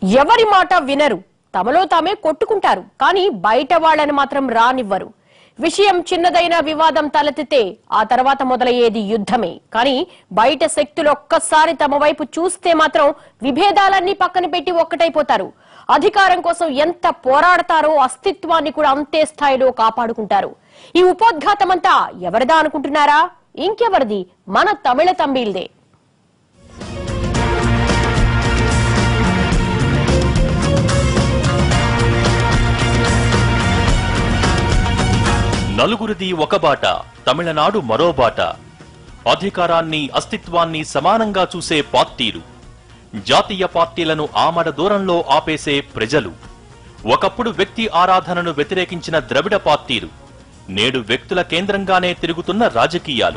ఎవరి మాట వినరు తమలో తామే కొట్టుకుంటారు కానీ బయట వాళ్ళని మాత్రం రానివ్వరు విషయం చిన్నదైన వివాదం తలెత్తితే ఆ తర్వాత మొదలయ్యేది యుద్ధమే కానీ బయట శక్తులు ఒక్కసారి తమ వైపు చూస్తే మాత్రం విభేదాలన్నీ పక్కన పెట్టి ఒక్కటైపోతారు అధికారం కోసం ఎంత పోరాడతారో అస్తిత్వాన్ని కూడా అంతే స్థాయిలో కాపాడుకుంటారు ఈ ఉపోద్ఘాతమంతా ఎవరిదా అనుకుంటున్నారా ఇంకెవరిది మన తమిళ తంబీల్దే నలుగురిది ఒక బాట తమిళనాడు మరో బాట అధికారాన్ని అస్తిత్వాన్ని సమానంగా చూసే పార్టీలు జాతీయ పార్టీలను ఆమడ దూరంలో ఆపేసే ప్రజలు ఒకప్పుడు వ్యక్తి ఆరాధనను వ్యతిరేకించిన ద్రవిడ పార్టీలు నేడు వ్యక్తుల కేంద్రంగానే తిరుగుతున్న రాజకీయాలు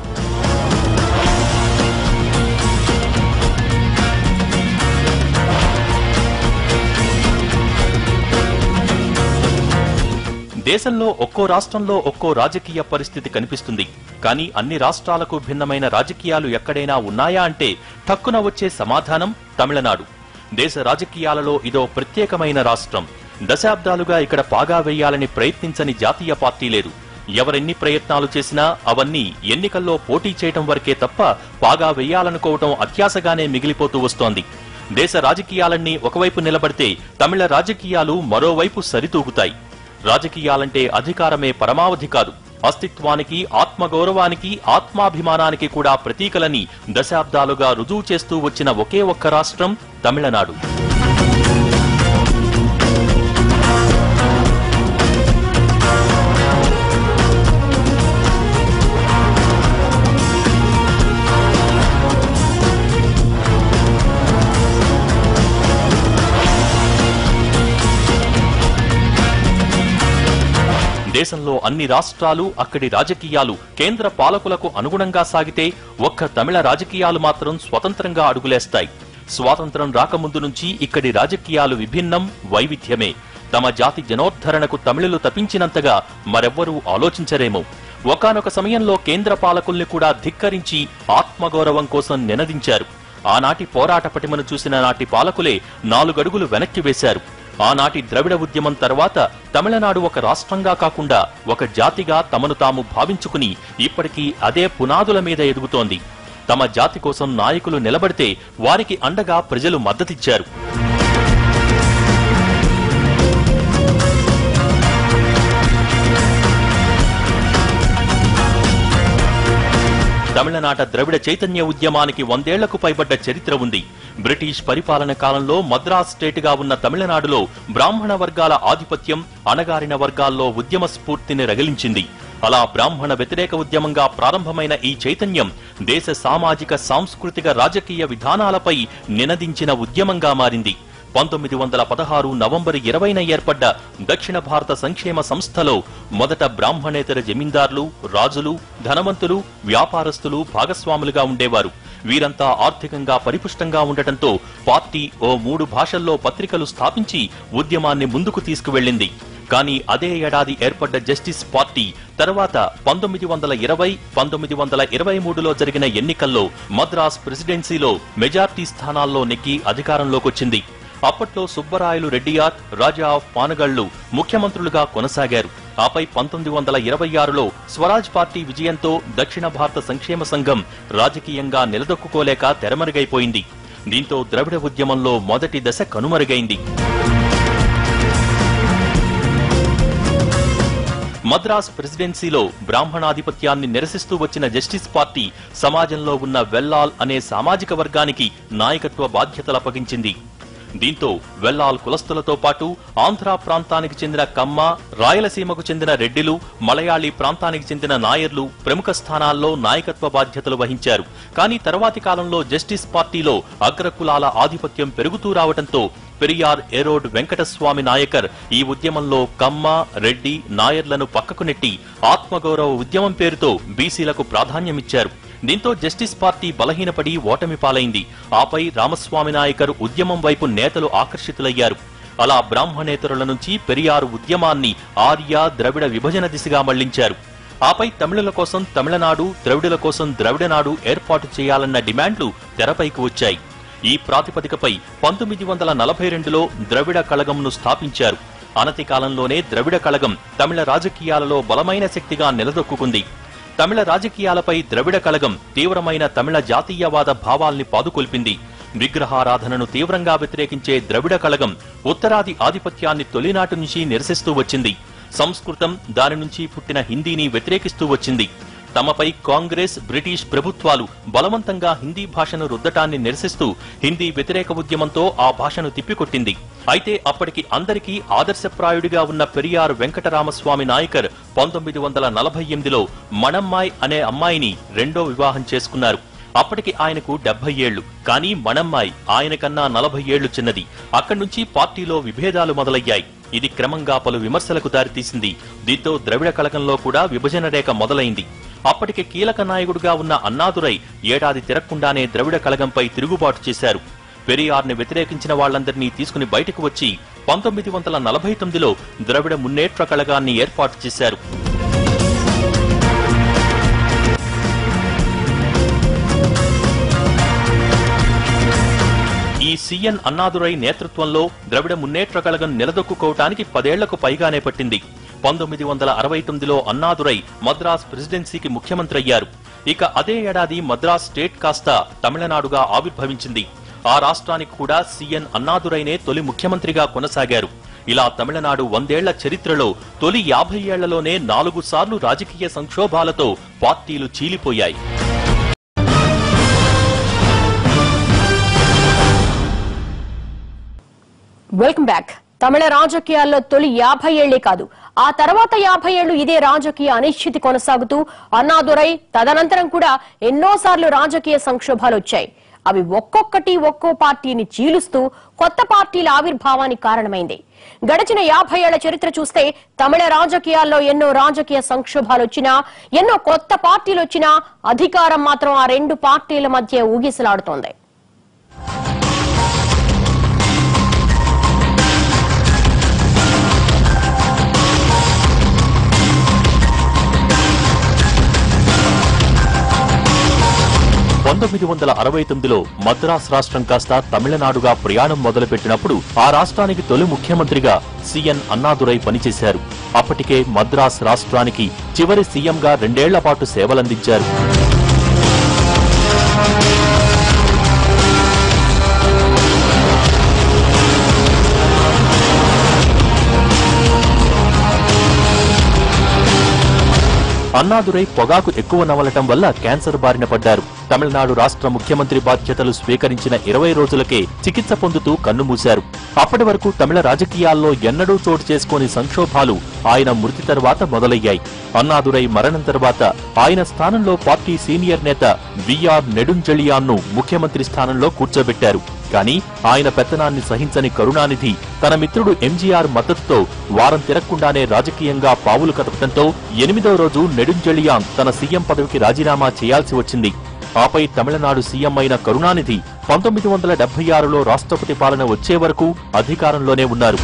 దేశంలో ఒక్కో రాష్ట్రంలో ఒక్కో రాజకీయ పరిస్థితి కనిపిస్తుంది కానీ అన్ని రాష్ట్రాలకు భిన్నమైన రాజకీయాలు ఎక్కడైనా ఉన్నాయా అంటే టక్కున వచ్చే సమాధానం తమిళనాడు దేశ రాజకీయాలలో ఇదో ప్రత్యేకమైన రాష్ట్రం దశాబ్దాలుగా ఇక్కడ పాగా వేయాలని ప్రయత్నించని జాతీయ పార్టీ లేదు ఎవరెన్ని ప్రయత్నాలు చేసినా అవన్నీ ఎన్నికల్లో పోటీ చేయటం వరకే తప్ప పాగా వేయాలనుకోవటం అత్యాసగానే మిగిలిపోతూ వస్తోంది దేశ రాజకీయాలన్నీ ఒకవైపు నిలబడితే తమిళ రాజకీయాలు మరోవైపు సరితూగుతాయి రాజకీయాలంటే అధికారమే పరమావధి కాదు అస్తిత్వానికి ఆత్మగౌరవానికి ఆత్మాభిమానానికి కూడా ప్రతీకలని దశాబ్దాలుగా రుజువు చేస్తూ వచ్చిన ఒకే ఒక్క రాష్ట్రం తమిళనాడు దేశంలో అన్ని రాష్ట్రాలు అక్కడి రాజకీయాలు కేంద్ర పాలకులకు అనుగుణంగా సాగితే ఒక్క తమిళ రాజకీయాలు మాత్రం స్వతంత్రంగా అడుగులేస్తాయి స్వాతంత్రం రాకముందు నుంచి ఇక్కడి రాజకీయాలు విభిన్నం వైవిధ్యమే తమ జాతి జనోద్ధరణకు తమిళులు తప్పించినంతగా మరెవ్వరూ ఆలోచించరేమో ఒకానొక సమయంలో కేంద్ర పాలకుల్ని కూడా ధిక్కరించి ఆత్మగౌరవం కోసం నినదించారు ఆనాటి పోరాట పటిమను చూసిన నాటి పాలకులే నాలుగడుగులు వెనక్కి వేశారు ఆనాటి ద్రవిడ ఉద్యమం తర్వాత తమిళనాడు ఒక రాష్ట్రంగా కాకుండా ఒక జాతిగా తమను తాము భావించుకుని ఇప్పటికీ అదే పునాదుల మీద ఎదుగుతోంది తమ జాతి కోసం నాయకులు నిలబడితే వారికి అండగా ప్రజలు మద్దతిచ్చారు తమిళనాట ద్రవిడ చైతన్య ఉద్యమానికి వందేళ్లకు పైబడ్డ చరిత్ర ఉంది బ్రిటిష్ పరిపాలన కాలంలో మద్రాస్ స్టేటుగా ఉన్న తమిళనాడులో బ్రాహ్మణ వర్గాల ఆధిపత్యం అణగారిన వర్గాల్లో ఉద్యమ స్ఫూర్తిని రగిలించింది అలా బ్రాహ్మణ వ్యతిరేక ఉద్యమంగా ప్రారంభమైన ఈ చైతన్యం దేశ సామాజిక సాంస్కృతిక రాజకీయ విధానాలపై నినదించిన ఉద్యమంగా మారింది పంతొమ్మిది వందల పదహారు నవంబర్ ఇరవైన ఏర్పడ్డ దక్షిణ భారత సంక్షేమ సంస్థలో మొదట బ్రాహ్మణేతర జమీందార్లు రాజులు ధనవంతులు వ్యాపారస్తులు భాగస్వాములుగా ఉండేవారు వీరంతా ఆర్థికంగా పరిపుష్టంగా ఉండటంతో పార్టీ ఓ మూడు భాషల్లో పత్రికలు స్థాపించి ఉద్యమాన్ని ముందుకు తీసుకువెళ్ళింది కానీ అదే ఏడాది ఏర్పడ్డ జస్టిస్ పార్టీ తర్వాత పంతొమ్మిది వందల ఇరవై పంతొమ్మిది వందల ఇరవై మూడులో జరిగిన ఎన్నికల్లో మద్రాస్ ప్రెసిడెన్సీలో మెజార్టీ స్థానాల్లో నెక్కి అధికారంలోకొచ్చింది అప్పట్లో సుబ్బరాయలు రెడ్డియార్ రాజా ఆఫ్ పానగళ్లు ముఖ్యమంత్రులుగా కొనసాగారు ఆపై పంతొమ్మిది వందల ఇరవై ఆరులో స్వరాజ్ పార్టీ విజయంతో దక్షిణ భారత సంక్షేమ సంఘం రాజకీయంగా నిలదొక్కుకోలేక తెరమరుగైపోయింది దీంతో ద్రవిడ ఉద్యమంలో మొదటి దశ కనుమరుగైంది మద్రాస్ ప్రెసిడెన్సీలో బ్రాహ్మణాధిపత్యాన్ని నిరసిస్తూ వచ్చిన జస్టిస్ పార్టీ సమాజంలో ఉన్న వెల్లాల్ అనే సామాజిక వర్గానికి నాయకత్వ బాధ్యతలు అప్పగించింది దీంతో వెల్లాల్ కులస్తులతో పాటు ఆంధ్ర ప్రాంతానికి చెందిన కమ్మ రాయలసీమకు చెందిన రెడ్డిలు మలయాళీ ప్రాంతానికి చెందిన నాయర్లు ప్రముఖ స్థానాల్లో నాయకత్వ బాధ్యతలు వహించారు కానీ తర్వాతి కాలంలో జస్టిస్ పార్టీలో అగ్రకులాల ఆధిపత్యం పెరుగుతూ రావడంతో పెరియార్ ఎరోడ్ వెంకటస్వామి నాయకర్ ఈ ఉద్యమంలో కమ్మ రెడ్డి నాయర్లను పక్కకు నెట్టి ఆత్మగౌరవ ఉద్యమం పేరుతో బీసీలకు ప్రాధాన్యమిచ్చారు దీంతో జస్టిస్ పార్టీ బలహీనపడి ఓటమి పాలైంది ఆపై రామస్వామి నాయకర్ ఉద్యమం వైపు నేతలు ఆకర్షితులయ్యారు అలా బ్రాహ్మణేతరుల నుంచి పెరియారు ఉద్యమాన్ని ఆర్య ద్రవిడ విభజన దిశగా మళ్లించారు ఆపై తమిళుల కోసం తమిళనాడు ద్రవిడుల కోసం ద్రవిడనాడు ఏర్పాటు చేయాలన్న డిమాండ్లు తెరపైకి వచ్చాయి ఈ ప్రాతిపదికపై పంతొమ్మిది వందల నలభై రెండులో ద్రవిడ కళగంను స్థాపించారు అనతి కాలంలోనే ద్రవిడ కళగం తమిళ రాజకీయాలలో బలమైన శక్తిగా నిలదొక్కుంది తమిళ రాజకీయాలపై ద్రవిడ కళగం తీవ్రమైన తమిళ జాతీయవాద భావాల్ని పాదుకొల్పింది విగ్రహారాధనను తీవ్రంగా వ్యతిరేకించే ద్రవిడ కళగం ఉత్తరాది ఆధిపత్యాన్ని తొలినాటి నుంచి నిరసిస్తూ వచ్చింది సంస్కృతం దాని నుంచి పుట్టిన హిందీని వ్యతిరేకిస్తూ వచ్చింది తమపై కాంగ్రెస్ బ్రిటిష్ ప్రభుత్వాలు బలవంతంగా హిందీ భాషను రుద్దటాన్ని నిరసిస్తూ హిందీ వ్యతిరేక ఉద్యమంతో ఆ భాషను తిప్పికొట్టింది అయితే అప్పటికి అందరికీ ఆదర్శప్రాయుడిగా ఉన్న పెరియార్ వెంకటరామస్వామి నాయకర్ పంతొమ్మిది వందల నలభై ఎనిమిదిలో మణమ్మాయ్ అనే అమ్మాయిని రెండో వివాహం చేసుకున్నారు అప్పటికి ఆయనకు డెబ్బై ఏళ్లు కానీ మణమ్మాయి ఆయన కన్నా నలభై ఏళ్లు చిన్నది అక్కడి నుంచి పార్టీలో విభేదాలు మొదలయ్యాయి ఇది క్రమంగా పలు విమర్శలకు దారితీసింది దీంతో ద్రవిడ కళకంలో కూడా విభజన రేఖ మొదలైంది అప్పటికి కీలక నాయకుడుగా ఉన్న అన్నాదురై ఏడాది తిరగకుండానే ద్రవిడ కళగంపై తిరుగుబాటు చేశారు పెరియార్ని వ్యతిరేకించిన వాళ్లందరినీ తీసుకుని బయటకు వచ్చి పంతొమ్మిది వందల నలభై తొమ్మిదిలో ద్రవిడ మున్నేట్ర కళగాన్ని ఏర్పాటు చేశారు ఈ సీఎన్ అన్నాదురై నేతృత్వంలో ద్రవిడ మున్నేట్ర కళగం నిలదొక్కుకోవటానికి పదేళ్లకు పైగానే పట్టింది పంతొమ్మిది వందల అరవై తొమ్మిదిలో అన్నాదురై మద్రాస్ ప్రెసిడెన్సీకి ముఖ్యమంత్రి అయ్యారు ఇక అదే ఏడాది మద్రాస్ స్టేట్ కాస్త తమిళనాడుగా ఆవిర్భవించింది ఆ రాష్ట్రానికి కూడా సీఎన్ అన్నాదురైనే తొలి ముఖ్యమంత్రిగా కొనసాగారు ఇలా తమిళనాడు వందేళ్ల చరిత్రలో తొలి యాభై ఏళ్లలోనే నాలుగు సార్లు రాజకీయ సంక్షోభాలతో పార్టీలు చీలిపోయాయి వెల్కమ్ బ్యాక్ తమిళ రాజకీయాల్లో తొలి యాభై ఏళ్లే కాదు ఆ తర్వాత యాభై ఏళ్లు ఇదే రాజకీయ అనిశ్చితి కొనసాగుతూ అన్నాదురై తదనంతరం కూడా ఎన్నోసార్లు రాజకీయ సంక్షోభాలు వచ్చాయి అవి ఒక్కొక్కటి ఒక్కో పార్టీని చీలుస్తూ కొత్త పార్టీల ఆవిర్భావానికి కారణమైంది గడిచిన యాభై ఏళ్ల చరిత్ర చూస్తే తమిళ రాజకీయాల్లో ఎన్నో రాజకీయ సంక్షోభాలు వచ్చినా ఎన్నో కొత్త పార్టీలు వచ్చినా అధికారం మాత్రం ఆ రెండు పార్టీల మధ్య ఊగిసలాడుతోంది పంతొమ్మిది వందల అరవై తొమ్మిదిలో మద్రాస్ రాష్ట్రం కాస్త తమిళనాడుగా ప్రయాణం మొదలుపెట్టినప్పుడు ఆ రాష్ట్రానికి తొలి ముఖ్యమంత్రిగా సిఎన్ అన్నాదురై పనిచేశారు అప్పటికే మద్రాస్ రాష్ట్రానికి చివరి సీఎంగా రెండేళ్ల పాటు సేవలందించారు అన్నాదురై పొగాకు ఎక్కువ నవలటం వల్ల క్యాన్సర్ బారిన పడ్డారు తమిళనాడు రాష్ట్ర ముఖ్యమంత్రి బాధ్యతలు స్వీకరించిన ఇరవై రోజులకే చికిత్స పొందుతూ కన్నుమూశారు అప్పటి వరకు తమిళ రాజకీయాల్లో ఎన్నడూ చోటు చేసుకోని సంక్షోభాలు ఆయన మృతి తర్వాత మొదలయ్యాయి అన్నాదురై మరణం తర్వాత ఆయన స్థానంలో పార్టీ సీనియర్ నేత విఆర్ నెడుంజలియాన్ను ముఖ్యమంత్రి స్థానంలో కూర్చోబెట్టారు కానీ ఆయన పెత్తనాన్ని సహించని కరుణానిధి తన మిత్రుడు ఎంజీఆర్ మద్దతుతో వారం తిరగకుండానే రాజకీయంగా పావులు కదపడంతో ఎనిమిదో రోజు నెడుంజలియాన్ తన సీఎం పదవికి రాజీనామా చేయాల్సి వచ్చింది ఆపై తమిళనాడు సీఎం అయిన కరుణానిధి పంతొమ్మిది వందల డెబ్బై ఆరులో రాష్ట్రపతి పాలన వచ్చే వరకు అధికారంలోనే ఉన్నారు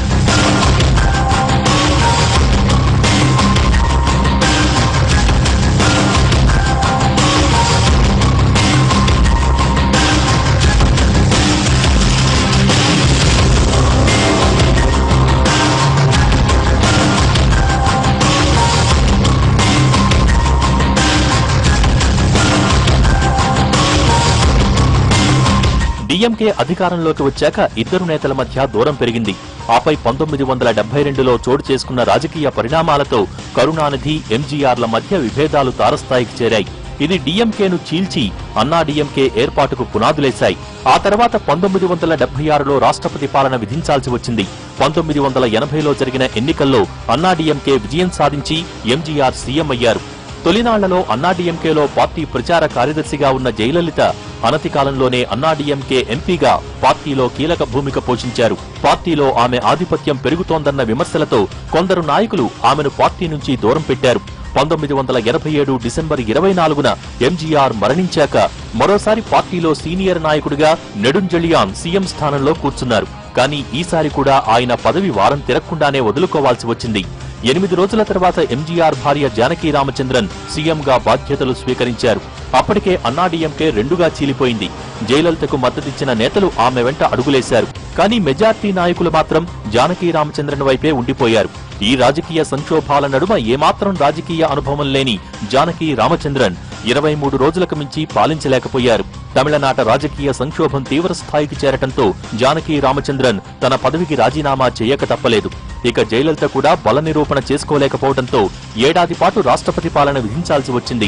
డీఎంకే అధికారంలోకి వచ్చాక ఇద్దరు నేతల మధ్య దూరం పెరిగింది ఆపై పంతొమ్మిది వందల డెబ్బై రెండులో చోటు చేసుకున్న రాజకీయ పరిణామాలతో కరుణానిధి ఎంజీఆర్ల మధ్య విభేదాలు తారస్థాయికి చేరాయి ఇది డీఎంకేను చీల్చి అన్నా డీఎంకే ఏర్పాటుకు పునాదులేశాయి ఆ తర్వాత పంతొమ్మిది వందల డెబ్బై ఆరులో రాష్ట్రపతి పాలన విధించాల్సి వచ్చింది పంతొమ్మిది వందల ఎనభైలో జరిగిన ఎన్నికల్లో అన్నా డీఎంకే విజయం సాధించి ఎంజీఆర్ సీఎం అయ్యారు తొలినాళ్లలో అన్నాడీఎంకేలో పార్టీ ప్రచార కార్యదర్శిగా ఉన్న జయలలిత అనతి కాలంలోనే అన్నాడీఎంకే ఎంపీగా పార్టీలో కీలక భూమిక పోషించారు పార్టీలో ఆమె ఆధిపత్యం పెరుగుతోందన్న విమర్శలతో కొందరు నాయకులు ఆమెను పార్టీ నుంచి దూరం పెట్టారు పంతొమ్మిది వందల ఎనభై ఏడు డిసెంబర్ ఇరవై నాలుగున ఎంజీఆర్ మరణించాక మరోసారి పార్టీలో సీనియర్ నాయకుడిగా నెడుంజలియాన్ సీఎం స్థానంలో కూర్చున్నారు కానీ ఈసారి కూడా ఆయన పదవి వారం తిరగకుండానే వదులుకోవాల్సి వచ్చింది ఎనిమిది రోజుల తర్వాత ఎంజీఆర్ భార్య జానకి రామచంద్రన్ సీఎంగా బాధ్యతలు స్వీకరించారు అప్పటికే అన్నాడీఎంకే రెండుగా చీలిపోయింది జయలలితకు మద్దతిచ్చిన నేతలు ఆమె వెంట అడుగులేశారు కానీ మెజార్టీ నాయకులు మాత్రం జానకి రామచంద్రన్ వైపే ఉండిపోయారు ఈ రాజకీయ సంక్షోభాల నడుమ ఏమాత్రం రాజకీయ అనుభవం లేని జానకి రామచంద్రన్ ఇరవై మూడు రోజులకు మించి పాలించలేకపోయారు తమిళనాట రాజకీయ సంక్షోభం తీవ్ర స్థాయికి చేరటంతో జానకి రామచంద్రన్ తన పదవికి రాజీనామా చేయక తప్పలేదు ఇక జయలలిత కూడా బల నిరూపణ చేసుకోలేకపోవడంతో ఏడాది పాటు రాష్ట్రపతి పాలన విధించాల్సి వచ్చింది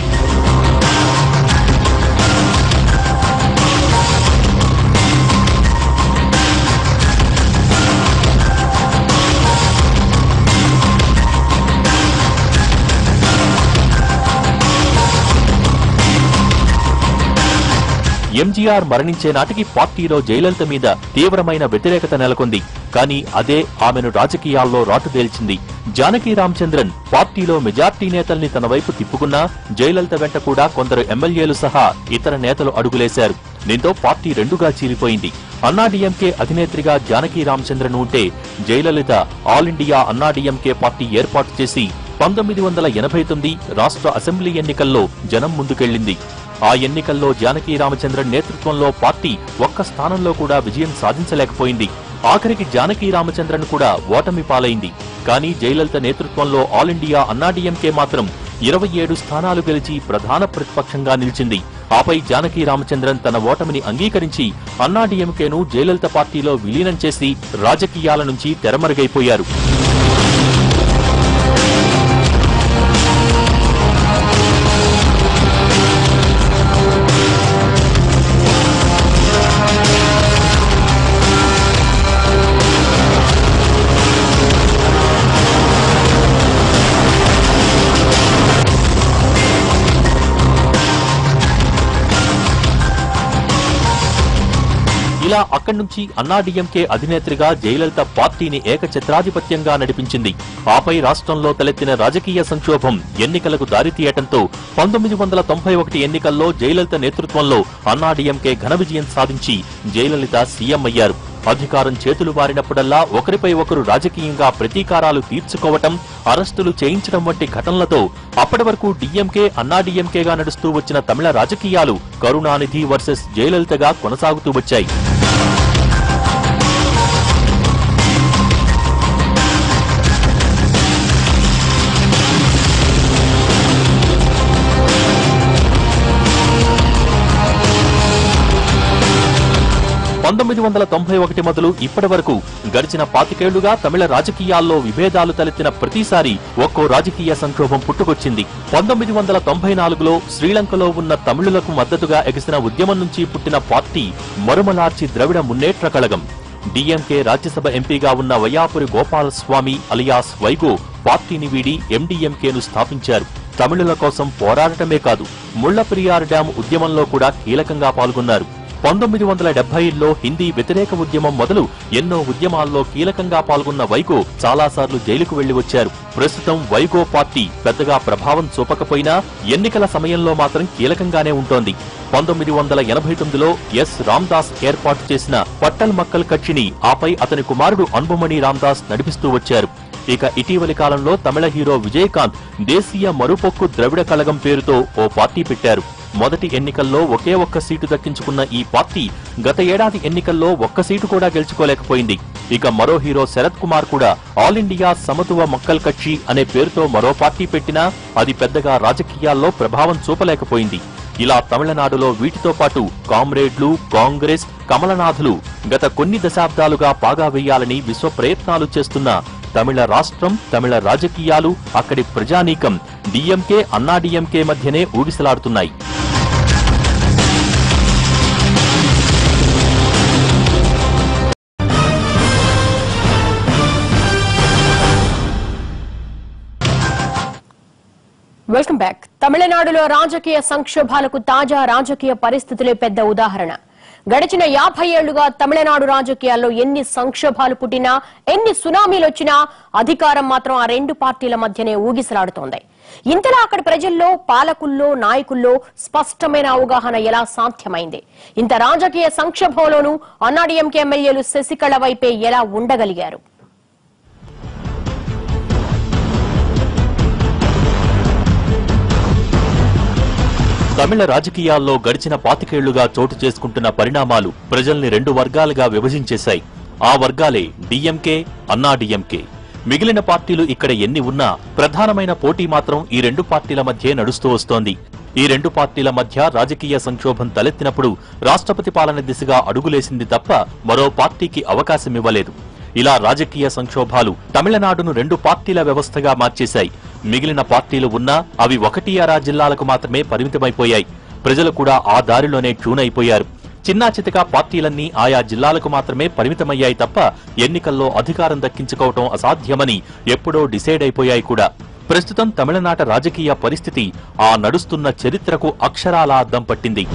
ఎంజీఆర్ మరణించే నాటికి పార్టీలో జయలలిత మీద తీవ్రమైన వ్యతిరేకత నెలకొంది కానీ అదే ఆమెను రాజకీయాల్లో రాటుదేల్చింది జానకి రామచంద్రన్ పార్టీలో మెజార్టీ నేతల్ని తన వైపు తిప్పుకున్నా జయలలిత వెంట కూడా కొందరు ఎమ్మెల్యేలు సహా ఇతర నేతలు అడుగులేశారు దీంతో పార్టీ రెండుగా చీలిపోయింది అన్నాడీఎంకే అధినేత్రిగా జానకి రామచంద్రన్ ఉంటే Jayalalithaa all India Anna DMK party ఏర్పాటు చేసి పంతొమ్మిది వందల ఎనభై తొమ్మిది రాష్ట్ర అసెంబ్లీ ఎన్నికల్లో జనం ముందుకెళ్లింది ఆ ఎన్నికల్లో జానకి రామచంద్రన్ నేతృత్వంలో పార్టీ ఒక్క స్థానంలో కూడా విజయం సాధించలేకపోయింది ఆఖరికి జానకి రామచంద్రన్ కూడా ఓటమి పాలైంది కానీ జయలలిత నేతృత్వంలో ఆల్ ఇండియా అన్నాడీఎంకే మాత్రం ఇరవై ఏడు స్థానాలు గెలిచి ప్రధాన ప్రతిపక్షంగా నిలిచింది ఆపై జానకి రామచంద్రన్ తన ఓటమిని అంగీకరించి అన్నాడీఎంకేను జయలలిత పార్టీలో విలీనం చేసి రాజకీయాల నుంచి తెరమరుగైపోయారు ఇలా అక్కడి నుంచి అన్నాడీఎంకే అధినేత్రిగా జయలలిత పార్టీని ఏకఛత్రాధిపత్యంగా నడిపించింది ఆపై రాష్ట్రంలో తలెత్తిన రాజకీయ సంక్షోభం ఎన్నికలకు దారితీయటంతో పంతొమ్మిది వందల తొంభై ఒకటి ఎన్నికల్లో జయలలిత నేతృత్వంలో అన్నాడీఎంకే ఘన విజయం సాధించి జయలలిత సీఎం అయ్యారు అధికారం చేతులు వారినప్పుడల్లా ఒకరిపై ఒకరు రాజకీయంగా ప్రతీకారాలు తీర్చుకోవటం అరెస్టులు చేయించడం వంటి ఘటనలతో అప్పటి వరకు డీఎంకే అన్నాడీఎంకేగా నడుస్తూ వచ్చిన తమిళ రాజకీయాలు కరుణానిధి వర్సెస్ జయలలితగా కొనసాగుతూ వచ్చాయి పంతొమ్మిది వందల తొంభై ఒకటి మొదలు ఇప్పటి వరకు గడిచిన పాతికేళ్లుగా తమిళ రాజకీయాల్లో విభేదాలు తలెత్తిన ప్రతిసారి ఒక్కో రాజకీయ సంక్షోభం పుట్టుకొచ్చింది పంతొమ్మిది వందల తొంభై నాలుగులో శ్రీలంకలో ఉన్న తమిళులకు మద్దతుగా ఎగిసిన ఉద్యమం నుంచి పుట్టిన పార్టీ మరుమలార్చి ద్రవిడ మున్నేట్ర కళగం డీఎంకే రాజ్యసభ ఎంపీగా ఉన్న వయ్యాపురి గోపాలస్వామి అలియాస్ వైగో పార్టీని వీడి ఎండీఎంకేను స్థాపించారు తమిళుల కోసం పోరాడటమే కాదు ముళ్లపెరియార్ డ్యాం ఉద్యమంలో కూడా కీలకంగా పాల్గొన్నారు పంతొమ్మిది వందల డెబ్బైలో హిందీ వ్యతిరేక ఉద్యమం మొదలు ఎన్నో ఉద్యమాల్లో కీలకంగా పాల్గొన్న వైగో చాలాసార్లు జైలుకు వెళ్లి వచ్చారు ప్రస్తుతం వైగో పార్టీ పెద్దగా ప్రభావం చూపకపోయినా ఎన్నికల సమయంలో మాత్రం కీలకంగానే ఉంటోంది పంతొమ్మిది వందల ఎనభై తొమ్మిదిలో ఎస్ రామ్దాస్ ఏర్పాటు చేసిన పట్టల్ మక్కల్ కక్షిని ఆపై అతని కుమారుడు అన్బుమణి రామ్దాస్ నడిపిస్తూ వచ్చారు ఇక ఇటీవలి కాలంలో తమిళ హీరో విజయకాంత్ దేశీయ మరుపొక్కు ద్రవిడ కళగం పేరుతో ఓ పార్టీ పెట్టారు మొదటి ఎన్నికల్లో ఒకే ఒక్క సీటు దక్కించుకున్న ఈ పార్టీ గత ఏడాది ఎన్నికల్లో ఒక్క సీటు కూడా గెలుచుకోలేకపోయింది ఇక మరో హీరో శరత్ కుమార్ కూడా ఆల్ ఇండియా సమతువ మక్కల్ కక్షి అనే పేరుతో మరో పార్టీ పెట్టినా అది పెద్దగా రాజకీయాల్లో ప్రభావం చూపలేకపోయింది ఇలా తమిళనాడులో వీటితో పాటు కామ్రేడ్లు కాంగ్రెస్ కమలనాథులు గత కొన్ని దశాబ్దాలుగా పాగా వేయాలని విశ్వ ప్రయత్నాలు చేస్తున్న తమిళ రాష్ట్రం తమిళ రాజకీయాలు అక్కడి ప్రజానీకం డిఎంకే అన్నాడీఎంకే మధ్యనే ఊగిసలాడుతున్నాయి వెల్కమ్ బ్యాక్ తమిళనాడులో రాజకీయ సంక్షోభాలకు తాజా రాజకీయ పరిస్థితులే పెద్ద ఉదాహరణ గడిచిన యాభై ఏళ్లుగా తమిళనాడు రాజకీయాల్లో ఎన్ని సంక్షోభాలు పుట్టినా ఎన్ని సునామీలు వచ్చినా అధికారం మాత్రం ఆ రెండు పార్టీల మధ్యనే ఊగిసలాడుతోంది ఇంతలా అక్కడి ప్రజల్లో పాలకుల్లో నాయకుల్లో స్పష్టమైన అవగాహన ఎలా సాధ్యమైంది ఇంత రాజకీయ సంక్షోభంలోనూ అన్నాడీఎంకే ఎమ్మెల్యేలు శశికళ వైపే ఎలా ఉండగలిగారు తమిళ రాజకీయాల్లో గడిచిన పాతికేళ్లుగా చోటు చేసుకుంటున్న పరిణామాలు ప్రజల్ని రెండు వర్గాలుగా విభజించేశాయి ఆ వర్గాలే డిఎంకే అన్నా డిఎంకే మిగిలిన పార్టీలు ఇక్కడ ఎన్ని ఉన్నా ప్రధానమైన పోటీ మాత్రం ఈ రెండు పార్టీల మధ్యే నడుస్తూ వస్తోంది ఈ రెండు పార్టీల మధ్య రాజకీయ సంక్షోభం తలెత్తినప్పుడు రాష్ట్రపతి పాలన దిశగా అడుగులేసింది తప్ప మరో పార్టీకి అవకాశం ఇవ్వలేదు ఇలా రాజకీయ సంక్షోభాలు తమిళనాడును రెండు పార్టీల వ్యవస్థగా మార్చేశాయి మిగిలిన పార్టీలు ఉన్నా అవి ఒకటి అరా జిల్లాలకు మాత్రమే పరిమితమైపోయాయి ప్రజలు కూడా ఆ దారిలోనే ట్యూన్ అయిపోయారు చిన్నా చితకా పార్టీలన్నీ ఆయా జిల్లాలకు మాత్రమే పరిమితమయ్యాయి తప్ప ఎన్నికల్లో అధికారం దక్కించుకోవటం అసాధ్యమని ఎప్పుడో డిసైడ్ అయిపోయాయి కూడా ప్రస్తుతం తమిళనాట రాజకీయ పరిస్థితి ఆ నడుస్తున్న చరిత్రకు అక్షరాల అద్దం పట్టింది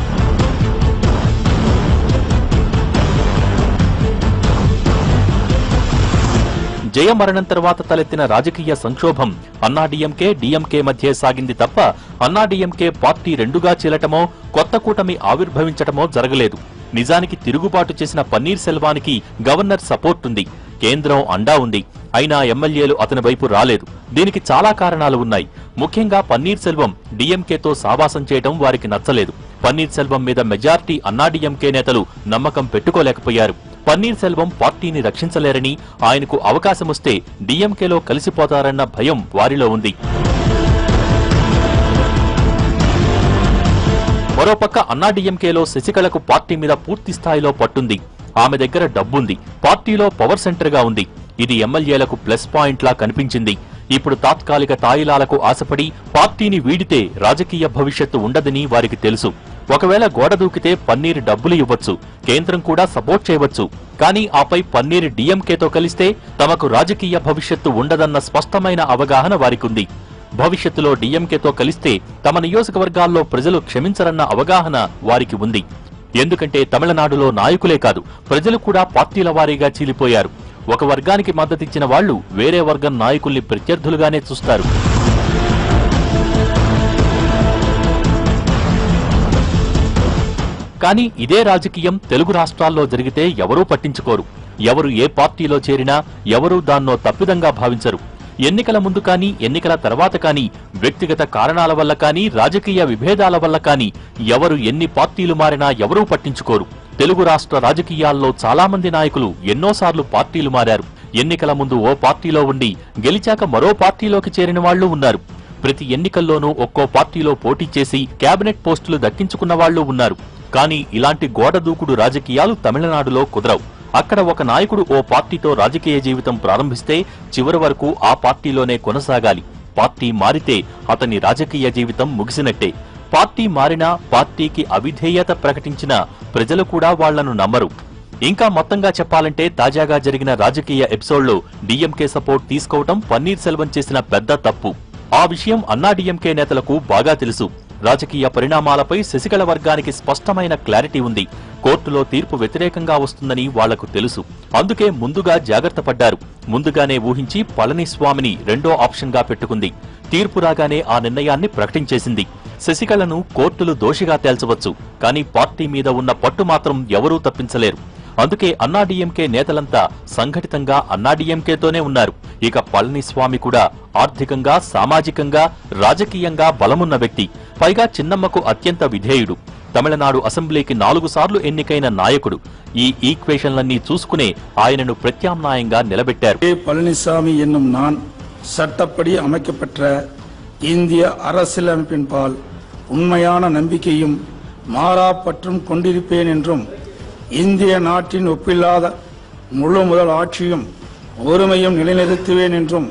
జయమరణం తర్వాత తలెత్తిన రాజకీయ సంక్షోభం అన్నాడీఎంకే డీఎంకే మధ్య సాగింది తప్ప అన్నాడీఎంకే పార్టీ రెండుగా చీలటమో కొత్త కూటమి ఆవిర్భవించటమో జరగలేదు నిజానికి తిరుగుబాటు చేసిన పన్నీర్ సెల్వానికి గవర్నర్ సపోర్ట్ ఉంది కేంద్రం అండా ఉంది అయినా ఎమ్మెల్యేలు అతని వైపు రాలేదు దీనికి చాలా కారణాలు ఉన్నాయి ముఖ్యంగా పన్నీర్ సెల్వం డీఎంకేతో సావాసం చేయడం వారికి నచ్చలేదు పన్నీర్ సెల్వం మీద మెజార్టీ అన్నాడీఎంకే నేతలు నమ్మకం పెట్టుకోలేకపోయారు పన్నీర్ సెల్వం పార్టీని రక్షించలేరని ఆయనకు అవకాశమొస్తే డీఎంకేలో కలిసిపోతారన్న భయం వారిలో ఉంది మరోపక్క అన్నాడీఎంకేలో శశికళకు పార్టీ మీద పూర్తి స్థాయిలో పట్టుంది ఆమె దగ్గర డబ్బుంది పార్టీలో పవర్ సెంటర్ గా ఉంది ఇది ఎమ్మెల్యేలకు ప్లస్ పాయింట్ లా కనిపించింది ఇప్పుడు తాత్కాలిక తాయిలాలకు ఆశపడి పార్టీని వీడితే రాజకీయ భవిష్యత్తు ఉండదని వారికి తెలుసు ఒకవేళ గోడ దూకితే పన్నీర్ డబ్బులు ఇవ్వచ్చు కేంద్రం కూడా సపోర్ట్ చేయవచ్చు కానీ ఆపై పన్నీర్ డీఎంకేతో కలిస్తే తమకు రాజకీయ భవిష్యత్తు ఉండదన్న స్పష్టమైన అవగాహన వారికుంది భవిష్యత్తులో డీఎంకేతో కలిస్తే తమ నియోజకవర్గాల్లో ప్రజలు క్షమించరన్న అవగాహన వారికి ఉంది ఎందుకంటే తమిళనాడులో నాయకులే కాదు ప్రజలు కూడా పార్టీల వారీగా చీలిపోయారు ఒక వర్గానికి మద్దతిచ్చిన వాళ్లు వేరే వర్గం నాయకుల్ని ప్రత్యర్థులుగానే చూస్తారు కానీ ఇదే రాజకీయం తెలుగు రాష్ట్రాల్లో జరిగితే ఎవరూ పట్టించుకోరు ఎవరు ఏ పార్టీలో చేరినా ఎవరూ దాన్నో తప్పిదంగా భావించరు ఎన్నికల ముందు కానీ ఎన్నికల తర్వాత కానీ వ్యక్తిగత కారణాల వల్ల కానీ రాజకీయ విభేదాల వల్ల కానీ ఎవరు ఎన్ని పార్టీలు మారినా ఎవరూ పట్టించుకోరు తెలుగు రాష్ట్ర రాజకీయాల్లో చాలా మంది నాయకులు ఎన్నోసార్లు పార్టీలు మారారు ఎన్నికల ముందు ఓ పార్టీలో ఉండి గెలిచాక మరో పార్టీలోకి చేరిన వాళ్లు ఉన్నారు ప్రతి ఎన్నికల్లోనూ ఒక్కో పార్టీలో పోటీ చేసి కేబినెట్ పోస్టులు దక్కించుకున్న వాళ్లు ఉన్నారు కానీ ఇలాంటి గోడ దూకుడు రాజకీయాలు తమిళనాడులో కుదరవు అక్కడ ఒక నాయకుడు ఓ పార్టీతో రాజకీయ జీవితం ప్రారంభిస్తే చివరి వరకు ఆ పార్టీలోనే కొనసాగాలి పార్టీ మారితే అతని రాజకీయ జీవితం ముగిసినట్టే పార్టీ మారినా పార్టీకి అవిధేయత ప్రకటించినా ప్రజలు కూడా వాళ్లను నమ్మరు ఇంకా మొత్తంగా చెప్పాలంటే తాజాగా జరిగిన రాజకీయ ఎపిసోడ్లో డీఎంకే సపోర్ట్ తీసుకోవటం పన్నీర్ సెల్వం చేసిన పెద్ద తప్పు ఆ విషయం అన్నా డీఎంకే నేతలకు బాగా తెలుసు రాజకీయ పరిణామాలపై శశికళ వర్గానికి స్పష్టమైన క్లారిటీ ఉంది కోర్టులో తీర్పు వ్యతిరేకంగా వస్తుందని వాళ్లకు తెలుసు అందుకే ముందుగా జాగ్రత్త పడ్డారు ముందుగానే ఊహించి పళనిస్వామిని రెండో ఆప్షన్గా పెట్టుకుంది తీర్పు రాగానే ఆ నిర్ణయాన్ని ప్రకటించేసింది శశికళను కోర్టులు దోషిగా తేల్చవచ్చు కానీ పార్టీ మీద ఉన్న పట్టు మాత్రం ఎవరూ తప్పించలేరు అందుకే అన్నాడీఎంకే నేతలంతా సంఘటితంగా అన్నాడీఎంకేతోనే ఉన్నారు ఇక పళనిస్వామి కూడా ఆర్థికంగా సామాజికంగా రాజకీయంగా బలమున్న వ్యక్తి పైగా చిన్నమ్మకు అత్యంత విధేయుడు తమిళనాడు అసెంబ్లీకి నాలుగు సార్లు ఎన్నికైన నాయకుడు ఈ ఈక్వేషన్లన్నీ చూసుకునే ఆయనను ప్రత్యామ్నాయంగా నిలబెట్టారు கே பழனிசாமி என்னும் நான் சட்டப்படி அமைக்கப்பெற்ற இந்திய அரசியலமைப்பின் பால் உண்மையான நம்பிக்கையும் மாறாப்பற்றும் கொண்டிருப்பேன் என்றும் இந்திய நாட்டின் ஒப்பில்லாத முழு முதல் ஆட்சியும் ஒருமையும் நிலைநிறுத்துவேன் என்றும்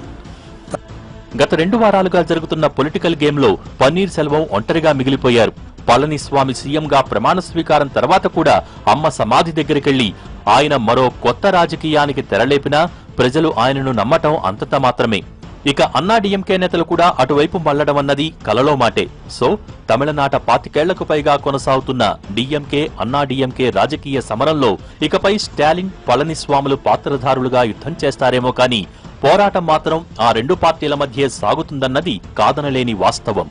గత రెండు వారాలుగా జరుగుతున్న పొలిటికల్ గేమ్ లో పన్నీర్ సెల్వం ఒంటరిగా మిగిలిపోయారు పళనిస్వామి సీఎంగా ప్రమాణ స్వీకారం తర్వాత కూడా అమ్మ సమాధి దగ్గరికెళ్లి ఆయన మరో కొత్త రాజకీయానికి తెరలేపినా ప్రజలు ఆయనను నమ్మటం అంతంత మాత్రమే ఇక అన్నా డిఎంకే నేతలు కూడా అటువైపు మళ్లడం అన్నది కలలో మాటే సో తమిళనాట పాతికేళ్లకు పైగా కొనసాగుతున్న డిఎంకే అన్నా డిఎంకే రాజకీయ సమరంలో ఇకపై స్టాలిన్ పళనిస్వాములు పాత్రధారులుగా యుద్ధం చేస్తారేమో కానీ పోరాటం మాత్రం ఆ రెండు పార్టీల మధ్య సాగుతుందన్నది కాదనలేని వాస్తవం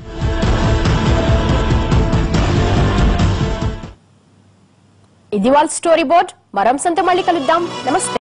ఇది వాళ్ళ స్టోరీ బోర్డ్ మరో అంశంతో మళ్ళీ కలుద్దాం నమస్తే